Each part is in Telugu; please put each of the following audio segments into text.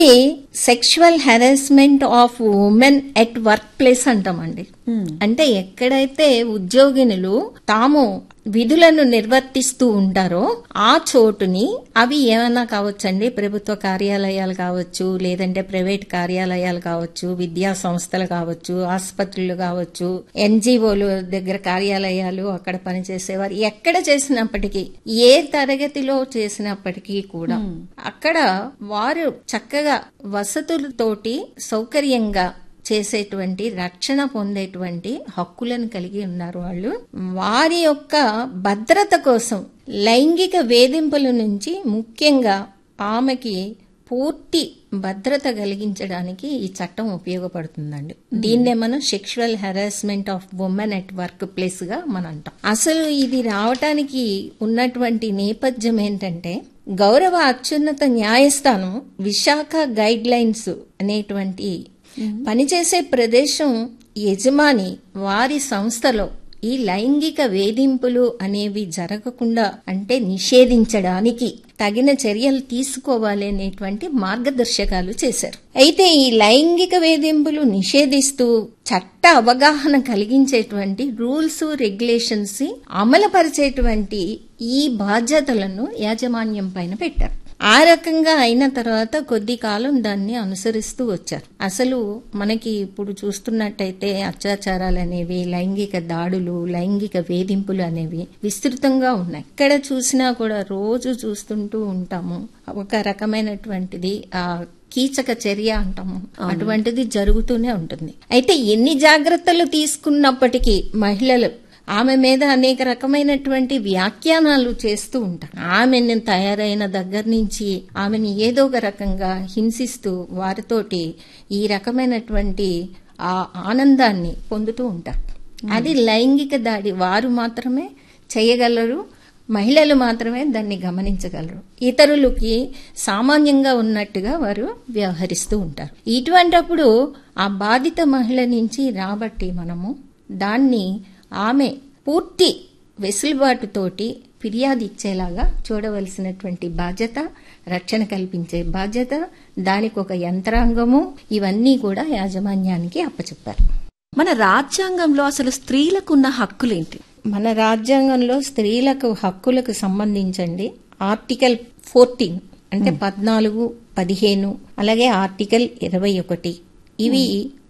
sexual harassment of women at workplace అంటామండి అంటే ఎక్కడైతే ఉద్యోగినులు తాము విధులను నిర్వర్తిస్తూ ఉంటారో ఆ చోటుని అవి ఏమైనా కావచ్చండి ప్రభుత్వ కార్యాలయాలు కావచ్చు లేదంటే ప్రైవేట్ కార్యాలయాలు కావచ్చు విద్యా సంస్థలు కావచ్చు ఆసుపత్రులు కావచ్చు ఎన్జిఓలు దగ్గర కార్యాలయాలు అక్కడ పనిచేసేవారు ఎక్కడ చేసినప్పటికీ ఏ తరగతిలో చేసినప్పటికీ కూడా అక్కడ వారు చక్కగా వసతులతోటి సౌకర్యంగా చేసేటువంటి రక్షణ పొందేటువంటి హక్కులను కలిగి ఉన్నారు వాళ్ళు వారి యొక్క భద్రత కోసం లైంగిక వేధింపుల నుంచి ముఖ్యంగా ఆమెకి పూర్తి భద్రత కలిగించడానికి ఈ చట్టం ఉపయోగపడుతుందండి దీన్నే మనం sexual harassment of women at workplace గా మనం అంటాం అసలు ఇది రావటానికి ఉన్నటువంటి నేపథ్యం ఏంటంటే గౌరవ అత్యున్నత న్యాయస్థానం విశాఖ గైడ్ లైన్స్ అనేటువంటి పనిచేసే ప్రదేశం యజమాని వారి సంస్థలో ఈ లైంగిక వేధింపులు అనేవి జరగకుండా అంటే నిషేధించడానికి తగిన చర్యలు తీసుకోవాలి అనేటువంటి మార్గదర్శకాలు చేశారు అయితే ఈ లైంగిక వేధింపులు నిషేధిస్తూ చట్ట అవగాహన కలిగించేటువంటి రూల్స్ రెగ్యులేషన్స్ అమలుపరిచేటువంటి ఈ బాధ్యతలను యాజమాన్యం పైన పెట్టారు ఆ రకంగా అయిన తర్వాత కొద్ది కాలం దాన్ని అనుసరిస్తూ వచ్చారు అసలు మనకి ఇప్పుడు చూస్తున్నట్టయితే అత్యాచారాలు అనేవి లైంగిక దాడులు లైంగిక వేధింపులు అనేవి విస్తృతంగా ఉన్నాయి ఎక్కడ చూసినా కూడా రోజు చూస్తుంటూ ఉంటాము ఒక రకమైనటువంటిది ఆ కీచక చర్య అంటాము అటువంటిది జరుగుతూనే ఉంటుంది అయితే ఎన్ని జాగ్రత్తలు తీసుకున్నప్పటికీ మహిళలు ఆమె మీద అనేక రకమైనటువంటి వ్యాఖ్యానాలు చేస్తూ ఉంటారు ఆమెను తయారైన దగ్గర నుంచి ఆమెని ఏదో ఒక రకంగా హింసిస్తూ వారితోటి ఈ రకమైనటువంటి ఆ ఆనందాన్ని పొందుతూ ఉంటారు అది లైంగిక దాడి వారు మాత్రమే చేయగలరు మహిళలు మాత్రమే దాన్ని గమనించగలరు ఇతరులకి సామాన్యంగా ఉన్నట్టుగా వారు వ్యవహరిస్తూ ఉంటారు ఇటువంటప్పుడు ఆ బాధిత మహిళ నుంచి రాబట్టి మనము దాన్ని ఆమె పూర్తి వెసులుబాటుతోటి ఫిర్యాదు ఇచ్చేలాగా చూడవలసినటువంటి బాధ్యత రక్షణ కల్పించే బాధ్యత దానికి ఒక యంత్రాంగము ఇవన్నీ కూడా యాజమాన్యానికి అప్పచెప్పారు మన రాజ్యాంగంలో అసలు స్త్రీలకున్న హక్కులేంటి మన రాజ్యాంగంలో స్త్రీలకు హక్కులకు సంబంధించండి ఆర్టికల్ ఫోర్టీన్ అంటే పద్నాలుగు పదిహేను అలాగే ఆర్టికల్ ఇరవై ఒకటి ఇవి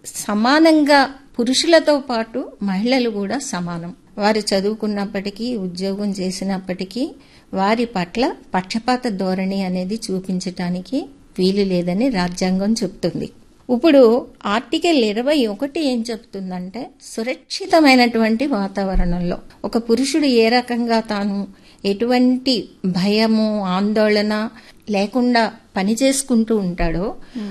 సమానంగా పురుషులతో పాటు మహిళలు కూడా సమానం వారు చదువుకున్నప్పటికీ ఉద్యోగం చేసినప్పటికీ వారి పట్ల పక్షపాత ధోరణి అనేది చూపించటానికి వీలు లేదని రాజ్యాంగం చెప్తుంది ఇప్పుడు ఆర్టికల్ ఇరవై ఒకటి ఏం చెప్తుందంటే సురక్షితమైనటువంటి వాతావరణంలో ఒక పురుషుడు ఏ రకంగా తాను ఎటువంటి భయము ఆందోళన లేకుండా పని చేసుకుంటూ ఉంటాడో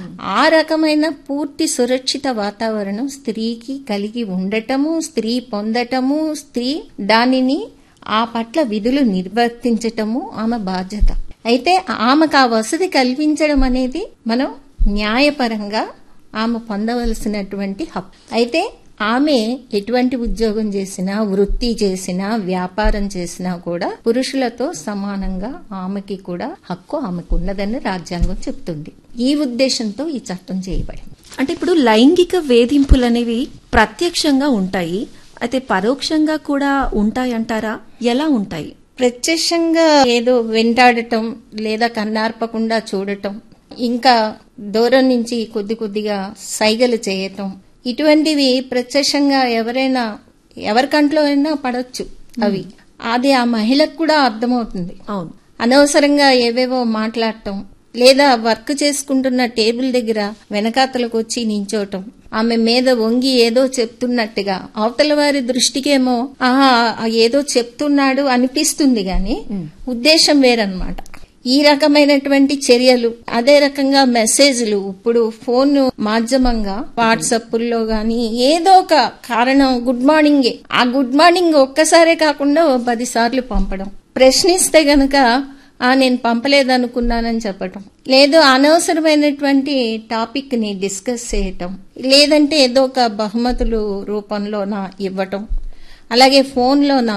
ఆ రకమైన పూర్తి సురక్షిత వాతావరణం స్త్రీకి కలిగి ఉండటము స్త్రీ పొందటము స్త్రీ దానిని ఆ పట్ల విధులు నిర్వర్తించటము ఆమె బాధ్యత అయితే ఆమెకు ఆ వసతి కల్పించడం అనేది మనం న్యాయపరంగా ఆమె పొందవలసినటువంటి హక్కు అయితే ఆమె ఎటువంటి ఉద్యోగం చేసినా వృత్తి చేసినా వ్యాపారం చేసినా కూడా పురుషులతో సమానంగా ఆమెకి కూడా హక్కు ఆమెకు ఉన్నదని రాజ్యాంగం చెప్తుంది ఈ ఉద్దేశంతో ఈ చట్టం చేయబడింది అంటే ఇప్పుడు లైంగిక వేధింపులు అనేవి ప్రత్యక్షంగా ఉంటాయి అయితే పరోక్షంగా కూడా ఉంటాయంటారా ఎలా ఉంటాయి ప్రత్యక్షంగా ఏదో వెంటాడటం లేదా కన్నార్పకుండా చూడటం ఇంకా దూరం నుంచి కొద్ది కొద్దిగా సైగలు చేయటం ఇటువంటివి ప్రత్యక్షంగా ఎవరైనా ఎవరి కంట్లో అయినా పడవచ్చు అవి అది ఆ మహిళకు కూడా అర్థమవుతుంది అవును అనవసరంగా ఏవేవో మాట్లాడటం లేదా వర్క్ చేసుకుంటున్న టేబుల్ దగ్గర వెనకాతలకు వచ్చి నించోటం ఆమె మీద వంగి ఏదో చెప్తున్నట్టుగా అవతల వారి దృష్టికేమో ఆహా ఏదో చెప్తున్నాడు అనిపిస్తుంది గాని ఉద్దేశం వేరన్నమాట ఈ రకమైనటువంటి చర్యలు అదే రకంగా మెసేజ్లు ఇప్పుడు ఫోన్ మాధ్యమంగా వాట్సాప్ల్లో గాని ఏదో ఒక కారణం గుడ్ మార్నింగే ఆ గుడ్ మార్నింగ్ ఒక్కసారే కాకుండా ఓ పది సార్లు పంపడం ప్రశ్నిస్తే గనక ఆ నేను పంపలేదనుకున్నానని చెప్పటం లేదు అనవసరమైనటువంటి టాపిక్ ని డిస్కస్ చేయటం లేదంటే ఏదో ఒక బహుమతులు రూపంలోన ఇవ్వటం అలాగే ఫోన్లోన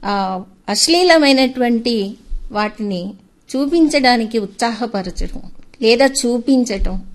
అశ్లీలమైనటువంటి వాటిని చూపించడానికి ఉత్సాహపరచడం లేదా చూపించటం